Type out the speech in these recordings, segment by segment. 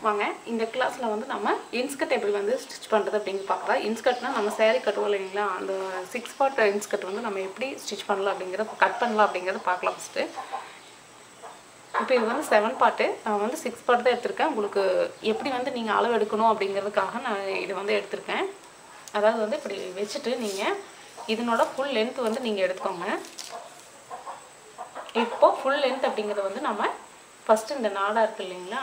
வாங்க இந்த கிளாஸில் வந்து நம்ம இன்ஸ்கர்ட் எப்படி வந்து ஸ்டிச் பண்ணுறது அப்படின்னு பார்க்கலாம் இன்ஸ்கர்ட்னா நம்ம saree கட்டுவோம் இல்லைங்களா அந்த சிக்ஸ் பார்ட் இன்ஸ்கர்ட் வந்து நம்ம எப்படி ஸ்டிச் பண்ணலாம் அப்படிங்கிறத கட் பண்ணலாம் அப்படிங்கிறத பார்க்கலாம் ஃபஸ்ட்டு இப்போ இது வந்து செவன் பார்ட்டு நான் வந்து சிக்ஸ் பார்ட் தான் எடுத்திருக்கேன் உங்களுக்கு எப்படி வந்து நீங்கள் அளவு எடுக்கணும் அப்படிங்கிறதுக்காக நான் இது வந்து எடுத்திருக்கேன் அதாவது வந்து இப்படி வச்சுட்டு நீங்கள் இதனோட ஃபுல் லென்த் வந்து நீங்கள் எடுத்துக்கோங்க இப்போ ஃபுல் லென்த் அப்படிங்கிறத வந்து நம்ம ஃபஸ்ட்டு இந்த நாடா இருக்கு இல்லைங்களா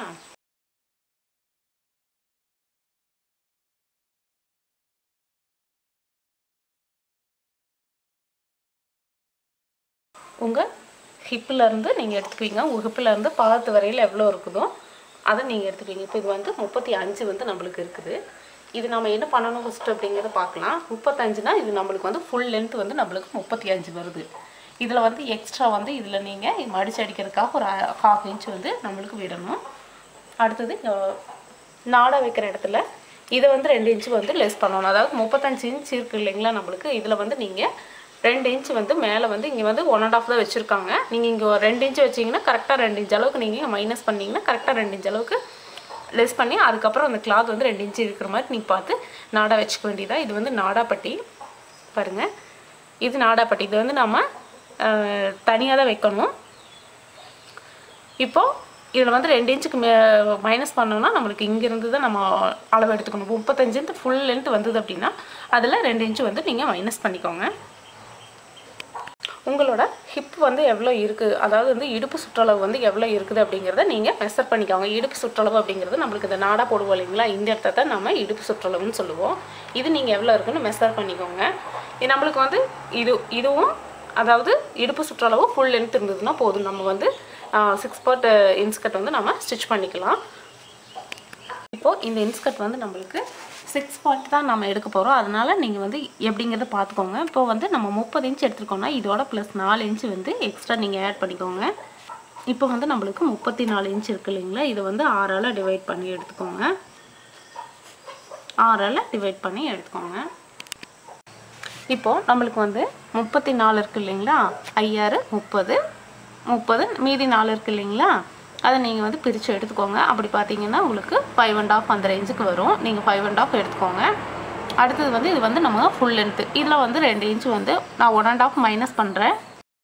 உங்கள் ஹிப்பிலேருந்து நீங்கள் எடுத்துக்குவீங்க உங்கள் ஹிப்பிலேருந்து பாதத்து வரையில் எவ்வளோ இருக்குதோ அதை நீங்கள் எடுத்துக்குவீங்க இப்போ இது வந்து முப்பத்தி அஞ்சு வந்து நம்மளுக்கு இருக்குது இது நம்ம என்ன பண்ணணும் ஃபஸ்ட்டு அப்படிங்கிறத பார்க்கலாம் முப்பத்தஞ்சுனா இது நம்மளுக்கு வந்து ஃபுல் லென்த் வந்து நம்மளுக்கு முப்பத்தி அஞ்சு வருது இதில் வந்து எக்ஸ்ட்ரா வந்து இதில் நீங்கள் மடிச்சு அடிக்கிறதுக்காக ஒரு ஹாஃப் இன்ச் வந்து நம்மளுக்கு விடணும் அடுத்தது இங்க நாடா வைக்கிற இடத்துல இதை வந்து ரெண்டு இன்ச்சு வந்து லெஸ் பண்ணணும் அதாவது முப்பத்தஞ்சு இன்ச் இருக்குது இல்லைங்களா நம்மளுக்கு இதில் வந்து நீங்கள் ரெண்டு இன்ச் வந்து மேலே வந்து இங்கே வந்து ஒன் அண்ட் ஆஃப் தான் வச்சுருக்காங்க நீங்கள் இங்கே ஒரு ரெண்டு இன்ச் வச்சிங்கன்னா கரெக்டாக ரெண்டு இன்ச் அளவுக்கு நீங்கள் மைனஸ் பண்ணிங்கன்னா கரெக்டாக ரெண்டு இன்ச் அளவுக்கு லெஸ் பண்ணி அதுக்கப்புறம் அந்த கிளாத் வந்து ரெண்டு இன்ச் இருக்கிற மாதிரி நீங்கள் பார்த்து நாடா வச்சுக்க வேண்டியதா இது வந்து நாடாப்பட்டி பாருங்கள் இது நாடாப்பட்டி இது வந்து நம்ம தனியாக தான் வைக்கணும் இப்போ இதில் வந்து ரெண்டு இன்ச்சுக்கு மே மைனஸ் பண்ணோம்னா நம்மளுக்கு இங்கேருந்து தான் நம்ம அளவு எடுத்துக்கணும் முப்பத்தஞ்சு இன்ச்சு ஃபுல் லென்த் வந்தது அப்படின்னா அதில் ரெண்டு இன்ச்சு வந்து நீங்கள் மைனஸ் பண்ணிக்கோங்க உங்களோட ஹிப் வந்து எவ்வளோ இருக்குது அதாவது வந்து இடுப்பு சுற்றளவு வந்து எவ்வளோ இருக்குது அப்படிங்கிறத நீங்கள் மெஷர் பண்ணிக்கோங்க இடுப்பு சுற்றளவு அப்படிங்கிறது நம்மளுக்கு இந்த நாடா போடுவோம் இல்லைங்களா இந்த இடத்த தான் நம்ம இடுப்பு சுற்றளவுன்னு சொல்லுவோம் இது நீங்கள் எவ்வளோ இருக்குன்னு மெஷர் பண்ணிக்கோங்க இது நம்மளுக்கு வந்து இது இதுவும் அதாவது இடுப்பு சுற்றளவு ஃபுல் லென்த் இருந்ததுன்னா போதும் நம்ம வந்து சிக்ஸ் பார்ட் இன்ஸ்கர்ட் வந்து நம்ம ஸ்டிச் பண்ணிக்கலாம் இப்போது இந்த இன்ஸ்கர்ட் வந்து நம்மளுக்கு சிக்ஸ் பார்ட் தான் நம்ம எடுக்க போகிறோம் அதனால் நீங்கள் வந்து எப்படிங்கிறத பார்த்துக்கோங்க இப்போ வந்து நம்ம முப்பது இன்ச் எடுத்துருக்கோம்னா இதோட ப்ளஸ் நாலு இன்ச் வந்து எக்ஸ்ட்ரா நீங்கள் ஆட் பண்ணிக்கோங்க இப்போ வந்து நம்மளுக்கு முப்பத்தி நாலு இன்ச் இருக்கு இல்லைங்களா இதை வந்து ஆறால் டிவைட் பண்ணி எடுத்துக்கோங்க ஆறால் டிவைட் பண்ணி எடுத்துக்கோங்க இப்போது நம்மளுக்கு வந்து முப்பத்தி நாலு இருக்கு இல்லைங்களா ஐயாறு முப்பது முப்பது மீதி நாலு இருக்கு இல்லைங்களா அதை நீங்கள் வந்து பிரித்து எடுத்துக்கோங்க அப்படி பார்த்தீங்கன்னா உங்களுக்கு ஃபைவ் அண்ட் ஆஃப் அந்த ரேஞ்சுக்கு வரும் நீங்கள் ஃபைவ் அண்ட் ஆஃப் எடுத்துக்கோங்க அடுத்தது வந்து இது வந்து நம்ம ஃபுல் லென்த்து இதில் வந்து ரெண்டு இன்ச் வந்து நான் ஒன் அண்ட் ஆஃப் மைனஸ் பண்ணுறேன்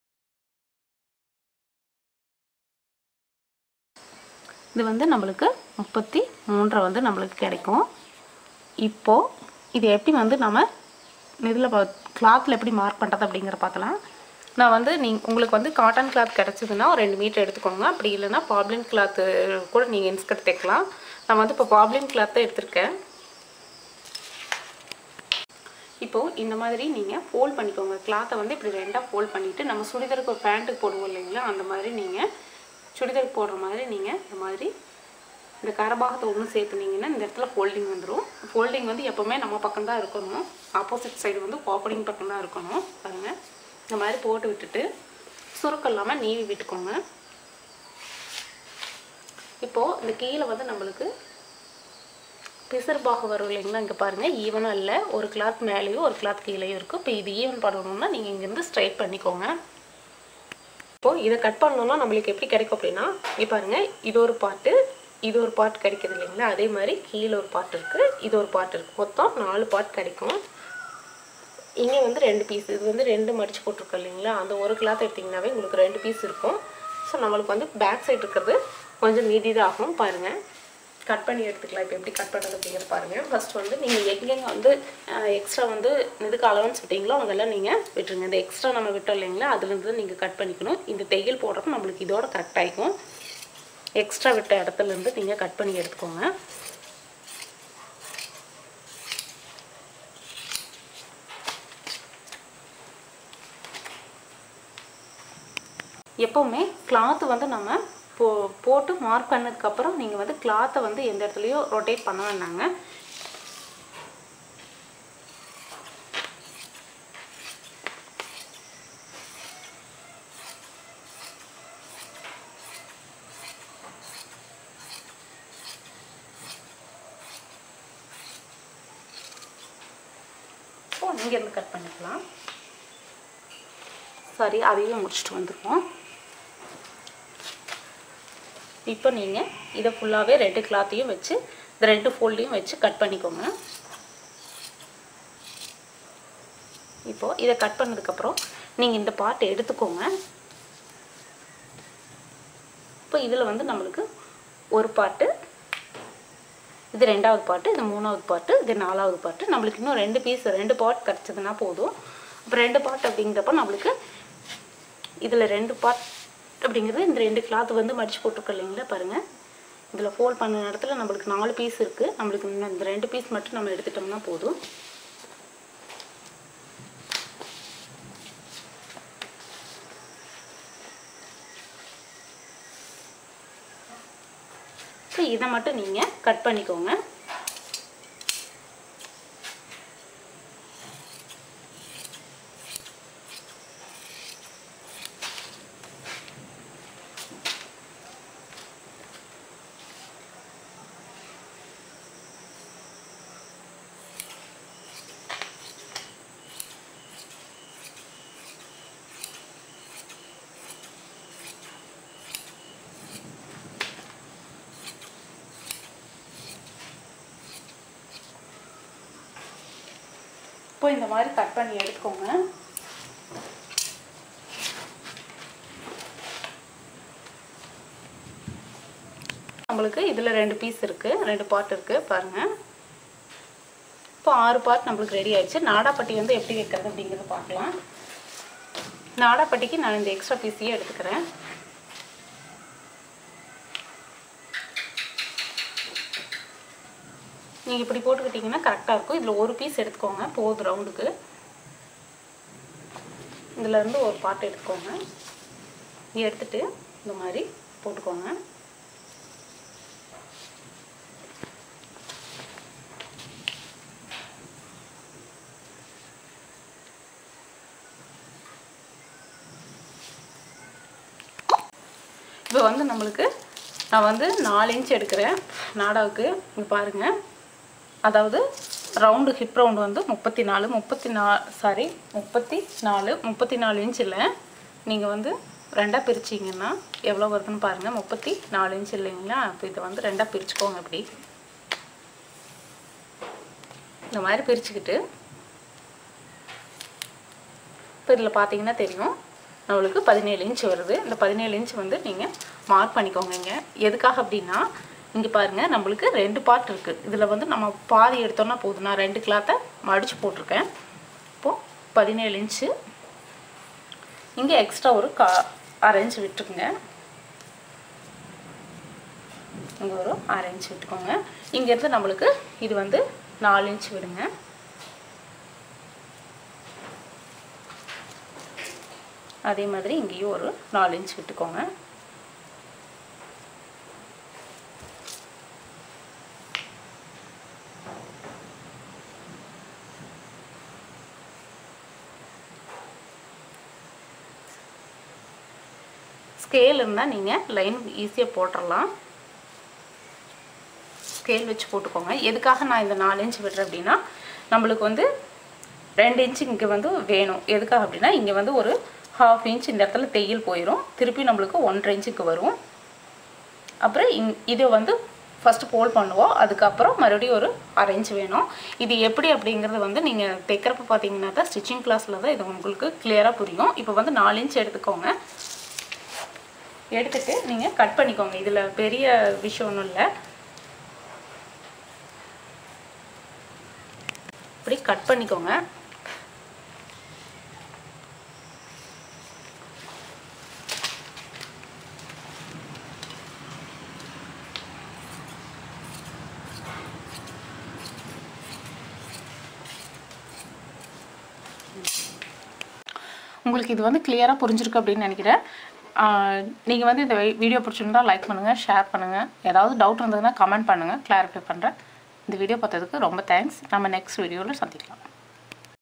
இது வந்து நம்மளுக்கு முப்பத்தி மூன்றரை வந்து நம்மளுக்கு கிடைக்கும் இப்போது இது எப்படி வந்து நம்ம இதில் கிளாத்தில் எப்படி மார்க் பண்ணுறது அப்படிங்கிற பார்க்கலாம் நான் வந்து நீ உங்களுக்கு வந்து காட்டன் கிளாத் கிடச்சிதுன்னா ஒரு ரெண்டு மீட்டர் எடுத்துக்கோங்க அப்படி இல்லைன்னா பாப்ளின் கிளாத்து கூட நீங்கள் இன்ஸ்கர்ட் தைக்கலாம் நான் வந்து இப்போ பாப்ளின் கிளாத் தான் எடுத்திருக்கேன் இப்போது இந்த மாதிரி நீங்கள் ஃபோல்ட் பண்ணிக்கோங்க கிளாத்தை வந்து இப்படி ரெண்டாக ஃபோல்ட் பண்ணிவிட்டு நம்ம சுடிதாருக்கு ஒரு பேண்ட்டுக்கு போடுவோம் இல்லைங்களா அந்த மாதிரி நீங்கள் சுடிதாருக்கு போடுற மாதிரி நீங்கள் இந்த மாதிரி இந்த கரபாகத்தை ஒன்று சேர்த்துனீங்கன்னா இந்த இடத்துல ஃபோல்டிங் வந்துடும் ஃபோல்டிங் வந்து எப்போவுமே நம்ம பக்கம் தான் இருக்கணும் ஆப்போசிட் சைடு வந்து ஓப்பனிங் பக்கம் தான் இருக்கணும் பாருங்கள் இந்த மாதிரி போட்டு விட்டுட்டு சுருக்கம் இல்லாமல் நீவி விட்டுக்கோங்க இப்போது இந்த கீழே வந்து நம்மளுக்கு பிசர்பாக வரும் இல்லைங்களா இங்கே பாருங்கள் ஈவனாக இல்லை ஒரு கிளாத் மேலேயும் ஒரு கிளாத் கீழேயும் இருக்குது இப்போ இது ஈவன் பண்ணணும்னா நீங்கள் இங்கேருந்து ஸ்ட்ரைட் பண்ணிக்கோங்க இப்போது இதை கட் பண்ணணும்னா நம்மளுக்கு எப்படி கிடைக்கும் அப்படின்னா இங்கே பாருங்கள் இது ஒரு பாட்டு இது ஒரு பார்ட் கிடைக்குது இல்லைங்களா அதே மாதிரி கீழே ஒரு பார்ட் இருக்குது இது ஒரு பார்ட் இருக்குது மொத்தம் நாலு பார்ட் கிடைக்கும் இங்கே வந்து ரெண்டு பீஸ் இது வந்து ரெண்டு மடிச்சு போட்டிருக்கோம் இல்லைங்களா அந்த ஒரு கிளாத் எடுத்திங்கனாவே உங்களுக்கு ரெண்டு பீஸ் இருக்கும் ஸோ நம்மளுக்கு வந்து பேக் சைடு இருக்கிறது கொஞ்சம் மீதி தான் ஆகும் பாருங்கள் கட் பண்ணி எடுத்துக்கலாம் இப்போ எப்படி கட் பண்ணுறது அப்படிங்கிறது பாருங்கள் ஃபஸ்ட் வந்து நீங்கள் எங்கெங்கே வந்து எக்ஸ்ட்ரா வந்து இதுக்கு அலவன்ஸ் விட்டீங்களோ அங்கெல்லாம் நீங்கள் விட்டுருங்க இந்த எக்ஸ்ட்ரா நம்ம விட்டோம் இல்லைங்களா அதுலேருந்து நீங்கள் கட் பண்ணிக்கணும் இந்த தையல் போடுறப்ப நம்மளுக்கு இதோட கரெக்ட் ஆகிக்கும் எக்ஸ்ட்ரா விட்ட இடத்துலேருந்து நீங்கள் கட் பண்ணி எடுத்துக்கோங்க எப்போவுமே கிளாத்து வந்து நம்ம போ போட்டு மார்க் பண்ணதுக்கப்புறம் நீங்கள் வந்து கிளாத்தை வந்து எந்த இடத்துலையும் ரொட்டேட் பண்ண வேண்டாங்க ஸோ இங்கேருந்து கட் பண்ணிக்கலாம் சரி அதையும் முடிச்சுட்டு வந்துடுவோம் இப்போ நீங்கள் இதை ஃபுல்லாகவே ரெண்டு கிளாத்தையும் வச்சு இந்த ரெண்டு ஃபோல்டையும் வச்சு கட் பண்ணிக்கோங்க இப்போது இதை கட் பண்ணதுக்கப்புறம் நீங்கள் இந்த பார்ட் எடுத்துக்கோங்க இப்போ இதில் வந்து நம்மளுக்கு ஒரு பாட்டு இது ரெண்டாவது பாட்டு இது மூணாவது பாட்டு இது நாலாவது பாட்டு நம்மளுக்கு இன்னும் ரெண்டு பீஸ் ரெண்டு பார்ட் கிடச்சதுன்னா போதும் அப்போ ரெண்டு பார்ட் அப்படிங்கிறப்ப நம்மளுக்கு இதில் ரெண்டு பார்ட் அப்படிங்கிறது இந்த ரெண்டு கிளாத் வந்து மடிச்சு போட்டிருக்கோம் இல்லைங்களா பாருங்கள் இதில் ஃபோல்ட் பண்ண இடத்துல நம்மளுக்கு நாலு பீஸ் இருக்குது நம்மளுக்கு இன்னும் இந்த ரெண்டு பீஸ் மட்டும் நம்ம எடுத்துட்டோம்னா போதும் ஸோ இதை மட்டும் நீங்கள் கட் பண்ணிக்கோங்க இப்போ இந்த மாதிரி கட் பண்ணி எடுத்துக்கோங்க நம்மளுக்கு இதில் ரெண்டு பீஸ் இருக்குது ரெண்டு பார்ட் இருக்குது பாருங்கள் இப்போ ஆறு பார்ட் நம்மளுக்கு ரெடி ஆயிடுச்சு நாடாப்பட்டி வந்து எப்படி வைக்கிறது அப்படிங்கிறத பார்க்கலாம் நாடாப்பட்டிக்கு நான் இந்த எக்ஸ்ட்ரா பீஸையே எடுத்துக்கிறேன் நீங்கள் இப்படி போட்டுக்கிட்டிங்கன்னா கரெக்டாக இருக்கும் இதில் ஒரு பீஸ் எடுத்துக்கோங்க போதும் ரவுண்டுக்கு இதிலேருந்து ஒரு பாட்டு எடுத்துக்கோங்க எடுத்துட்டு இந்த மாதிரி போட்டுக்கோங்க இப்போ வந்து நம்மளுக்கு நான் வந்து நாலு இன்ச் எடுக்கிறேன் நாடாவுக்கு இங்கே பாருங்கள் அதாவது ரவுண்டு ஹிப் ரவுண்டு வந்து முப்பத்தி நாலு முப்பத்தி நா சாரி முப்பத்தி நாலு முப்பத்தி நாலு இன்ச்சில் நீங்கள் வந்து ரெண்டாக பிரிச்சிங்கன்னா எவ்வளோ வருதுன்னு பாருங்கள் முப்பத்தி நாலு இன்ச் இல்லைங்களா இப்போ இதை வந்து ரெண்டாக பிரிச்சுக்கோங்க இப்படி இந்த மாதிரி பிரிச்சுக்கிட்டு இப்போ இதில் பார்த்தீங்கன்னா தெரியும் நம்மளுக்கு பதினேழு இன்ச் வருது இந்த பதினேழு இன்ச் வந்து நீங்கள் மார்க் பண்ணிக்கோங்க இங்கே எதுக்காக அப்படின்னா இங்கே பாருங்கள் நம்மளுக்கு ரெண்டு பார்ட் இருக்குது இதில் வந்து நம்ம பாதி எடுத்தோம்னா போதும் நான் ரெண்டு கிளாத்தை மடித்து போட்டிருக்கேன் இப்போது பதினேழு இன்ச்சு இங்கே எக்ஸ்ட்ரா ஒரு கா அரை இன்ச் விட்டுருக்குங்க இங்கே ஒரு அரை இன்ச் விட்டுக்கோங்க இங்கேருந்து நம்மளுக்கு இது வந்து நாலு இன்ச் விடுங்க அதே மாதிரி இங்கேயும் ஒரு நாலு இன்ச் விட்டுக்கோங்க ஸ்கேல் இருந்தால் நீங்கள் லைன் ஈஸியாக போட்டுடலாம் ஸ்கேல் வச்சு போட்டுக்கோங்க எதுக்காக நான் இந்த நாலு இன்ச் விடுறேன் அப்படின்னா நம்மளுக்கு வந்து ரெண்டு இன்ச்சு இங்கே வந்து வேணும் எதுக்காக அப்படின்னா இங்கே வந்து ஒரு ஹாஃப் இன்ச் இந்த இடத்துல தையல் போயிடும் திருப்பி நம்மளுக்கு ஒன்றரை இன்ச்சுக்கு வரும் அப்புறம் இங் இதை வந்து ஃபஸ்ட்டு போல் பண்ணுவோம் அதுக்கப்புறம் மறுபடியும் ஒரு அரை இன்ச் வேணும் இது எப்படி அப்படிங்கிறது வந்து நீங்கள் தைக்கிறப்ப பார்த்தீங்கன்னா தான் ஸ்டிச்சிங் கிளாஸில் தான் இது உங்களுக்கு கிளியராக புரியும் இப்போ வந்து நாலு இன்ச் எடுத்துக்கோங்க எடுத்துட்டு நீங்கள் கட் பண்ணிக்கோங்க இதில் பெரிய விஷயம் ஒன்றும் இல்லை இப்படி கட் பண்ணிக்கோங்க உங்களுக்கு இது வந்து கிளியராக புரிஞ்சிருக்கு அப்படின்னு நினைக்கிறேன் நீங்கள் வந்து இந்த வீடியோ பிடிச்சிருந்தா லைக் பண்ணுங்கள் ஷேர் பண்ணுங்கள் ஏதாவது டவுட் இருந்ததுன்னா கமெண்ட் பண்ணுங்கள் கிளாரிஃபை பண்ணுறேன் இந்த வீடியோ பார்த்ததுக்கு ரொம்ப தேங்க்ஸ் நம்ம நெக்ஸ்ட் வீடியோவில் சந்திக்கலாம்